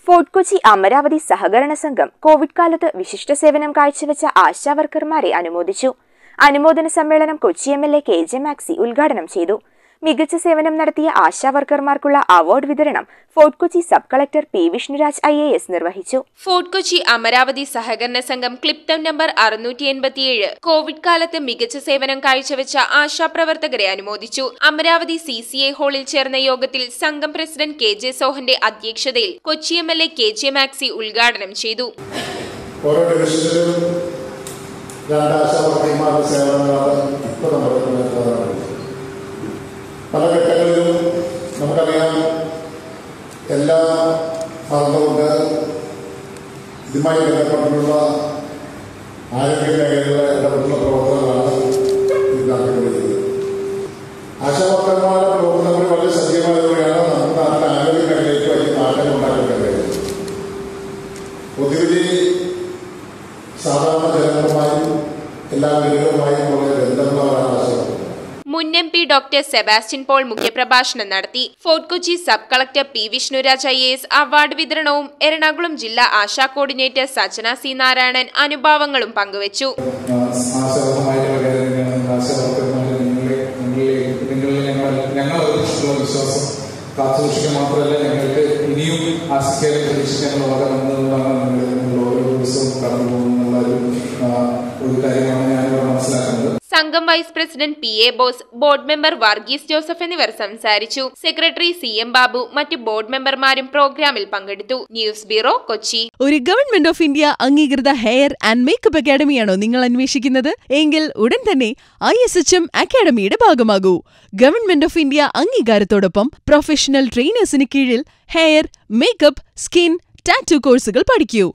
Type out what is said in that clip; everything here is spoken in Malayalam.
ഫോർട്ട് കൊച്ചി അമരാവതി സഹകരണ സംഘം കോവിഡ് കാലത്ത് വിശിഷ്ട സേവനം കാഴ്ചവെച്ച ആശാ വർക്കർമാരെ അനുമോദിച്ചു അനുമോദന സമ്മേളനം Kochi M L A K J Maxy ഉദ്ഘാടനം ചെയ്തു മികച്ച സേവനം നടത്തിയ ആശാ വർക്കർമാർക്കുള്ള അവാർഡ് വിതരണം fort Kochi sub collector P Vishnuraj I A S നിർവഹിച്ചു ഫോർട്ട് കൊച്ചി അമരാവതി സഹകരണ സംഘം ക്ലിപ്തം നമ്പർ അറുന്നൂറ്റി എൺപത്തിയേഴ് കോവിഡ് കാലത്ത് മികച്ച സേവനം കാഴ്ചവെച്ച ആശാപ്രവർത്തകരെ അനുമോദിച്ചു അമരാവതി സി സി എ ഹാളിൽ ചേർന്ന യോഗത്തിൽ സംഘം പ്രസിഡന്റ് കെ ജെ സോഹന്റെ അധ്യക്ഷതയിൽ Kochi M L A K J Maxy ഉദ്ഘാടനം ചെയ്തു ഓരോ ഡിവിഷനിലും രണ്ട് ആശാവർത്തിമാരുടെ സേവനങ്ങളാണ് ഇപ്പോൾ നമ്മുടെ മുന്നിലുള്ളത്. പല ഘട്ടങ്ങളിലും നമുക്കറിയാം എല്ലാ മറന്നുകൊണ്ട് ഇതുമായി ബന്ധപ്പെട്ടുള്ള ആരോഗ്യ മേഖലകളിലെ ഇടപെട്ടുള്ള പ്രവർത്തനങ്ങളാണ് ഇത് നടത്തിക്കൊണ്ടിരിക്കുന്നത് ആശാവർക്കന്മാരുടെ പ്രവർത്തനങ്ങൾ വളരെ സജീവമായതോടെയാണ് നമ്മുടെ നാട്ടിലെ ആരോഗ്യ മേഖലയ്ക്ക് വലിയ മാറ്റം ഉണ്ടാക്കാൻ കഴിയുന്നത് പൊതുവിധി സാധാരണ ജനങ്ങളുമായും എല്ലാ വീടുകളുമായും വളരെ ബന്ധമുള്ളവരാണ് ആശാവർക്കർ മുൻ M P doctor Sebastian Paul മുഖ്യപ്രഭാഷണം നടത്തി fort Kochi sub collector P Vishnuraj I S award വിതരണവും എറണാകുളം ജില്ലാ ആശാ കോർഡിനേറ്റർ സജന സി നാരായണൻ അനുഭാവങ്ങളും പങ്കുവച്ചു ആശാവർക്കമായിട്ട് വളരെ തന്നെയാണ് ആശാവർക്കന്മാരെ നിങ്ങളെ നിങ്ങളിലെ നിങ്ങളിൽ ഞങ്ങൾ ഞങ്ങൾ അർപ്പിച്ചിട്ടുള്ള വിശ്വാസം കാത്തുസൂക്ഷിക്കുക മാത്രമല്ല ഞങ്ങൾക്ക് ഇനിയും ആശിക്കാനും പ്രതീക്ഷിക്കാനുള്ള വക വന്നതുകൊണ്ടാണ് നിങ്ങൾ നിങ്ങൾ ഓരോ ദിവസവും കടന്നു പോകുന്നുള്ള ഒരു ആ, ഒരു കാര്യമാണ് ഞാനിവിടെ മനസ്സിലാക്കുന്നത് സംഘം vice president P A Bose board member Varghese Joseph എന്നിവർ സംസാരിച്ചു സെക്രട്ടറി സി എം ബാബു മറ്റ് ബോർഡ് മെമ്പർമാരും പ്രോഗ്രാമിൽ പങ്കെടുത്തു ന്യൂസ് ബ്യൂറോ കൊച്ചി ഒരു ഗവൺമെന്റ് ഓഫ് ഇന്ത്യ അംഗീകൃത ഹെയർ ആൻഡ് മേക്കപ്പ് അക്കാഡമിയാണോ നിങ്ങൾ അന്വേഷിക്കുന്നത് എങ്കിൽ ഉടൻ തന്നെ ഐ എസ് എച്ച് എം അക്കാഡമിയുടെ ഭാഗമാകൂ ഗവൺമെന്റ് ഓഫ് ഇന്ത്യ അംഗീകാരത്തോടൊപ്പം പ്രൊഫഷണൽ ട്രെയിനേഴ്സിന് കീഴിൽ ഹെയർ മേക്കപ്പ് സ്കിൻ ടാറ്റു കോഴ്സുകൾ പഠിക്കൂ